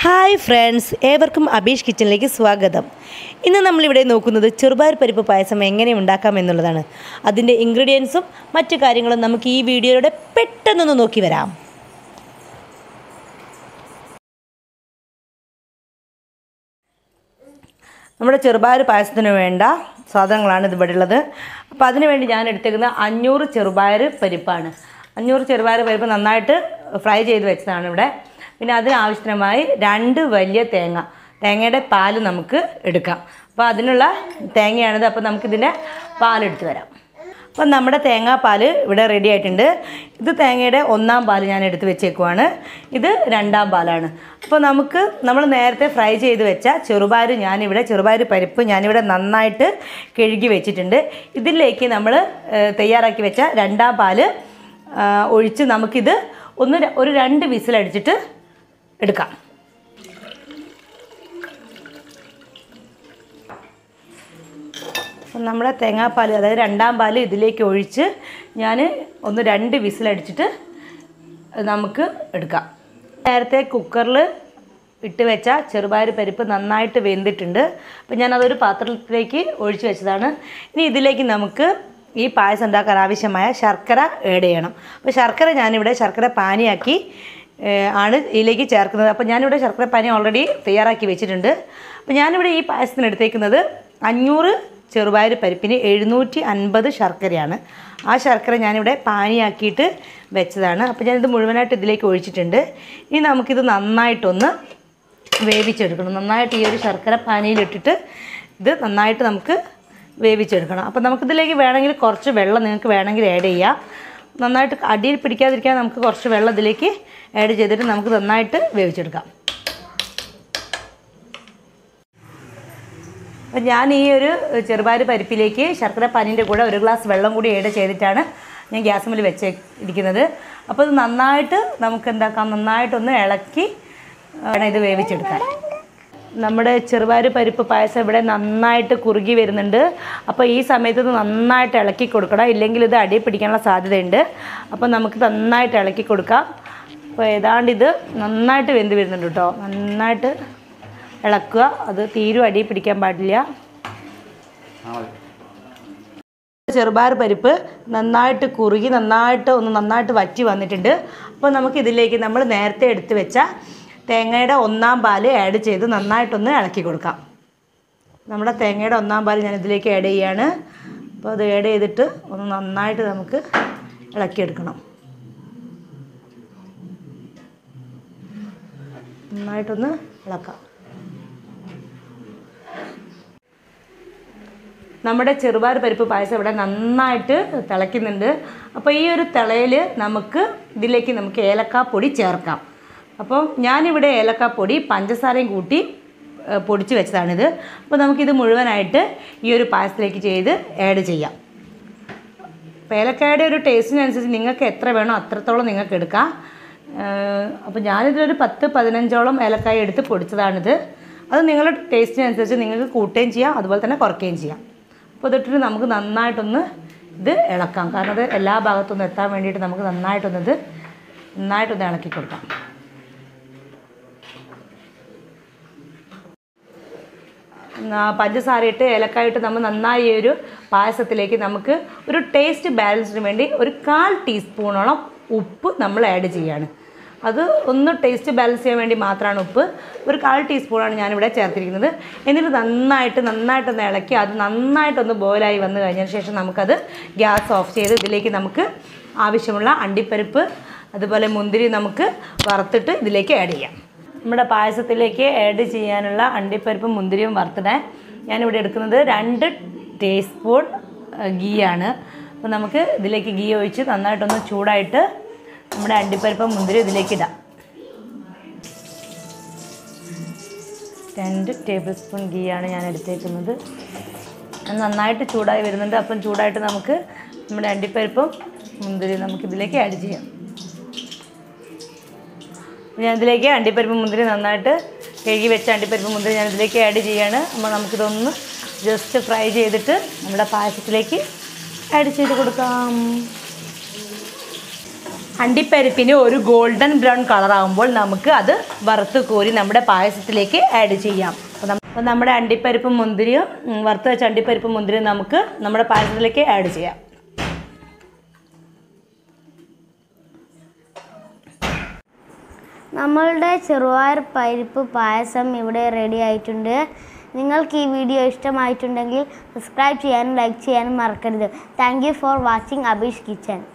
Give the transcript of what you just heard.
hi friends ഏവർക്കും അബീഷ് കിച്ചണിലേക്ക് സ്വാഗതം ഇന്ന് നമ്മളിവിടെ നോക്കുന്നത് ചെറുപയർ പരിപ്പ് പായസം എങ്ങനെ ഉണ്ടാക്കാം എന്നുള്ളതാണ് അതിൻ്റെ ഇൻഗ്രീഡിയൻസും മറ്റു കാര്യങ്ങളും നമുക്ക് ഈ വീഡിയോയുടെ പെട്ടെന്നൊന്ന് നോക്കി വരാം നമ്മുടെ ചെറുപയർ പായസത്തിന് വേണ്ട സാധനങ്ങളാണ് ഇത് ഇവിടെ ഉള്ളത് അപ്പോൾ അതിന് വേണ്ടി ഞാൻ എടുത്തേക്കുന്നത് അഞ്ഞൂറ് ചെറുപയർ പരിപ്പാണ് അഞ്ഞൂറ് ചെറുപയർ പരിപ്പ് നന്നായിട്ട് ഫ്രൈ ചെയ്ത് വെച്ചതാണ് ഇവിടെ പിന്നെ അതിന് ആവശ്യമായി രണ്ട് വലിയ തേങ്ങ തേങ്ങയുടെ പാല് നമുക്ക് എടുക്കാം അപ്പോൾ അതിനുള്ള തേങ്ങയാണിത് അപ്പോൾ നമുക്കിതിൻ്റെ പാലെടുത്ത് വരാം അപ്പം നമ്മുടെ തേങ്ങാപ്പാൽ ഇവിടെ റെഡി ആയിട്ടുണ്ട് ഇത് തേങ്ങയുടെ ഒന്നാം പാൽ ഞാൻ എടുത്ത് വെച്ചേക്കുവാണ് ഇത് രണ്ടാം പാലാണ് അപ്പോൾ നമുക്ക് നമ്മൾ നേരത്തെ ഫ്രൈ ചെയ്ത് വെച്ച ചെറുപയർ ഞാനിവിടെ ചെറുപയർ പരിപ്പ് ഞാനിവിടെ നന്നായിട്ട് കഴുകി വെച്ചിട്ടുണ്ട് ഇതിലേക്ക് നമ്മൾ ഏഹ്, തയ്യാറാക്കി വെച്ച രണ്ടാം പാൽ ആ, ഒഴിച്ച് നമുക്കിത് ഒന്ന് ര- ഒരു രണ്ട് വിസിലടിച്ചിട്ട് എടുക്കാം അപ്പം നമ്മുടെ തേങ്ങാപ്പാൽ അതായത് രണ്ടാം പാൽ ഇതിലേക്ക് ഒഴിച്ച് ഞാൻ ഒന്ന് രണ്ട് വിസിലടിച്ചിട്ട് നമുക്ക് എടുക്കാം നേരത്തെ കുക്കറിൽ ഇട്ട് വെച്ച ചെറുപയർ പരിപ്പ് നന്നായിട്ട് വെന്തിട്ടുണ്ട് അപ്പം ഞാനതൊരു പാത്രത്തിലേക്ക് ഒഴിച്ച് വെച്ചതാണ് ഇനി ഇതിലേക്ക് നമുക്ക് ഈ പായസം ഉണ്ടാക്കാൻ ആവശ്യമായ ശർക്കര ആഡ് ചെയ്യണം അപ്പോൾ ശർക്കര ഞാനിവിടെ ശർക്കര പാനിയാക്കി ഏഹ്, ആണ് ഇതിലേക്ക് ചേർക്കുന്നത് അപ്പോൾ ഞാനിവിടെ ശർക്കര പാനി ഓൾറെഡി തയ്യാറാക്കി വെച്ചിട്ടുണ്ട് അപ്പോൾ ഞാനിവിടെ ഈ പായസത്തിന് എടുത്തേക്കുന്നത് അഞ്ഞൂറ് ചെറുപയർ പരിപ്പിന് എഴുന്നൂറ്റി അൻപത് ശർക്കരയാണ് ആ ശർക്കര ഞാനിവിടെ പാനിയാക്കിയിട്ട് വെച്ചതാണ് അപ്പോൾ ഞാനിത് മുഴുവനായിട്ട് ഇതിലേക്ക് ഒഴിച്ചിട്ടുണ്ട് ഇനി നമുക്കിത് നന്നായിട്ടൊന്ന് വേവിച്ചെടുക്കണം നന്നായിട്ട് ഈ ഒരു ശർക്കര പാനിയിലിട്ടിട്ട് ഇത് നന്നായിട്ട് നമുക്ക് വേവിച്ചെടുക്കണം അപ്പോൾ നമുക്കിതിലേക്ക് വേണമെങ്കിൽ കുറച്ച് വെള്ളം നിങ്ങൾക്ക് വേണമെങ്കിൽ ആഡ് ചെയ്യാം നന്നായിട്ട് അടിയിൽ പിടിക്കാതിരിക്കാൻ നമുക്ക് കുറച്ച് വെള്ളം ഇതിലേക്ക് ആഡ് ചെയ്തിട്ട് നമുക്ക് നന്നായിട്ട് വേവിച്ചെടുക്കാം അപ്പം ഞാൻ ഈ ഒരു ചെറുപയർ പരിപ്പിലേക്ക് ശർക്കര പാനീൻ്റെ കൂടെ ഒരു ഗ്ലാസ് വെള്ളം കൂടി ഏഡ് ചെയ്തിട്ടാണ് ഞാൻ ഗ്യാസ് മേൽ വെച്ച് ഇരിക്കുന്നത് അപ്പോൾ ഇത് നന്നായിട്ട് നമുക്ക് എന്താക്കാം നന്നായിട്ടൊന്ന് ഇളക്കി വേണം ഇത് വേവിച്ചെടുക്കാൻ നമ്മുടെ ചെറുപയർ പരിപ്പ് പായസം ഇവിടെ നന്നായിട്ട് കുറുകി വരുന്നുണ്ട് അപ്പോൾ ഈ സമയത്ത് ഇത് നന്നായിട്ട് ഇളക്കി കൊടുക്കണം ഇല്ലെങ്കിൽ ഇത് അടി പിടിക്കാനുള്ള സാധ്യതയുണ്ട് അപ്പോൾ നമുക്ക് നന്നായിട്ട് ഇളക്കി കൊടുക്കാം അപ്പോൾ ഏതാണ്ട് ഇത് നന്നായിട്ട് വെന്ത് വരുന്നുണ്ട് കേട്ടോ നന്നായിട്ട് ഇളക്കുക അത് തീരും അടി പിടിക്കാൻ പാടില്ല ചെറുപയർ പരിപ്പ് നന്നായിട്ട് കുറുകി നന്നായിട്ട് ഒന്ന് നന്നായിട്ട് വറ്റി വന്നിട്ടുണ്ട് അപ്പോൾ നമുക്ക് ഇതിലേക്ക് നമ്മൾ നേരത്തെ എടുത്ത് വെച്ച തേങ്ങയുടെ ഒന്നാം പാല് ആഡ് ചെയ്ത് നന്നായിട്ടൊന്ന് ഇളക്കി കൊടുക്കാം നമ്മുടെ തേങ്ങയുടെ ഒന്നാം പാല് ഞാൻ ഇതിലേക്ക് ആഡ് ചെയ്യാണ് അപ്പോൾ അത് ആഡ് ചെയ്തിട്ട് ഒന്ന് നന്നായിട്ട് നമുക്ക് ഇളക്കിയെടുക്കണം നന്നായിട്ടൊന്ന് ഇളക്കാം നമ്മുടെ ചെറുപയർ പരിപ്പ് പായസം ഇവിടെ നന്നായിട്ട് തിളയ്ക്കുന്നുണ്ട് അപ്പോൾ ഈ ഒരു തിളയിൽ നമുക്ക് ഇതിലേക്ക് നമുക്ക് ഏലക്കാപ്പൊടി ചേർക്കാം അപ്പോൾ ഞാനിവിടെ ഏലക്കാപ്പൊടി പഞ്ചസാരയും കൂട്ടി ഏഹ്, പൊടിച്ച് വെച്ചതാണിത് അപ്പോൾ നമുക്കിത് മുഴുവനായിട്ട് ഈ ഒരു പായസത്തിലേക്ക് ചെയ്ത് ആഡ് ചെയ്യാം അപ്പോൾ ഏലക്കായുടെ ഒരു ടേസ്റ്റിനനുസരിച്ച് നിങ്ങൾക്ക് എത്ര വേണോ അത്രത്തോളം നിങ്ങൾക്ക് എടുക്കാം ഏഹ്, അപ്പോൾ ഞാനിതിലൊരു പത്ത് പതിനഞ്ചോളം ഏലക്കായ എടുത്ത് പൊടിച്ചതാണിത് അത് നിങ്ങളുടെ ടേസ്റ്റിനനുസരിച്ച് നിങ്ങൾക്ക് കൂട്ടുകയും ചെയ്യാം അതുപോലെ തന്നെ കുറയ്ക്കുകയും ചെയ്യാം അപ്പോൾ ഇതിട്ടിട്ട് നമുക്ക് നന്നായിട്ടൊന്ന് ഇത് ഇളക്കാം കാരണം അത് എല്ലാ ഭാഗത്തൊന്നും എത്താൻ വേണ്ടിയിട്ട് നമുക്ക് നന്നായിട്ടൊന്ന് ഇത് നന്നായിട്ടൊന്ന് ഇളക്കി കൊടുക്കാം ആ, പഞ്ചസാരയിട്ട് ഏലക്കായിട്ട് നമ്മൾ നന്നായി ഈ ഒരു പായസത്തിലേക്ക് നമുക്ക് ഒരു ടേസ്റ്റ് ബാലൻസിന് വേണ്ടി ഒരു കാൽ ടീസ്പൂണോളം ഉപ്പ് നമ്മൾ ആഡ് ചെയ്യാണ് അത് ഒന്ന് ടേസ്റ്റ് ബാലൻസ് ചെയ്യാൻ വേണ്ടി മാത്രമാണ് ഉപ്പ് ഒരു കാൽ ടീസ്പൂണാണ് ഞാനിവിടെ ചേർത്തിരിക്കുന്നത് എന്നിട്ട് നന്നായിട്ട് നന്നായിട്ടൊന്ന് ഇളക്കി അത് നന്നായിട്ടൊന്ന് ബോയിലായി വന്നു കഴിഞ്ഞതിന് ശേഷം നമുക്കത് ഗ്യാസ് ഓഫ് ചെയ്ത് ഇതിലേക്ക് നമുക്ക് ആവശ്യമുള്ള അണ്ടിപ്പരിപ്പ് അതുപോലെ മുന്തിരി നമുക്ക് വറുത്തിട്ട് ഇതിലേക്ക് ആഡ് ചെയ്യാം നമ്മുടെ പായസത്തിലേക്ക് ആഡ് ചെയ്യാനുള്ള അണ്ടിപ്പരിപ്പും മുന്തിരിയും വറുത്തിടാൻ ഞാനിവിടെ എടുക്കുന്നത് രണ്ട് ടീസ്പൂൺ ഗീ ആണ് അപ്പോൾ നമുക്ക് ഇതിലേക്ക് ഗീ ഒഴിച്ച് നന്നായിട്ടൊന്ന് ചൂടായിട്ട് നമ്മുടെ അണ്ടിപ്പരിപ്പും മുന്തിരി ഇതിലേക്ക് ഇടാം രണ്ട് ടേബിൾ സ്പൂൺ ഗീ ആണ് ഞാൻ എടുത്തേക്കുന്നത് അത് നന്നായിട്ട് ചൂടായി വരുന്നുണ്ട് അപ്പം ചൂടായിട്ട് നമുക്ക് നമ്മുടെ അണ്ടിപ്പരിപ്പും മുന്തിരി നമുക്കിതിലേക്ക് ആഡ് ചെയ്യാം ഞാൻ ഇതിലേക്ക് അണ്ടിപ്പരിപ്പ് മുന്തിരി നന്നായിട്ട് കഴുകി വെച്ച അണ്ടിപ്പരിപ്പ് മുന്തിരി ഞാൻ ഇതിലേക്ക് ആഡ് ചെയ്യാണ് അപ്പോൾ നമുക്കിതൊന്ന് ജസ്റ്റ് ഫ്രൈ ചെയ്തിട്ട് നമ്മുടെ പായസത്തിലേക്ക് ആഡ് ചെയ്ത് കൊടുക്കാം അണ്ടിപ്പരിപ്പിന് ഒരു ഗോൾഡൻ ബ്രൗൺ കളർ ആകുമ്പോൾ നമുക്ക് അത് വറുത്ത് കോരി നമ്മുടെ പായസത്തിലേക്ക് ആഡ് ചെയ്യാം അപ്പോൾ നമ്മ- അപ്പോൾ നമ്മുടെ അണ്ടിപ്പരിപ്പും മുന്തിരിയും ഉം, വറുത്ത് വെച്ച അണ്ടിപ്പരിപ്പും മുന്തിരിയും നമുക്ക് നമ്മുടെ പായസത്തിലേക്ക് ആഡ് ചെയ്യാം നമ്മളുടെ ചെറുപയർ പരിപ്പ് പായസം ഇവിടെ റെഡി ആയിട്ടുണ്ട് നിങ്ങൾക്ക് ഈ വീഡിയോ ഇഷ്ടമായിട്ടുണ്ടെങ്കിൽ സബ്സ്ക്രൈബ് ചെയ്യാനും ലൈക്ക് ചെയ്യാനും മറക്കരുത് thank you for watching Abeesh kitchen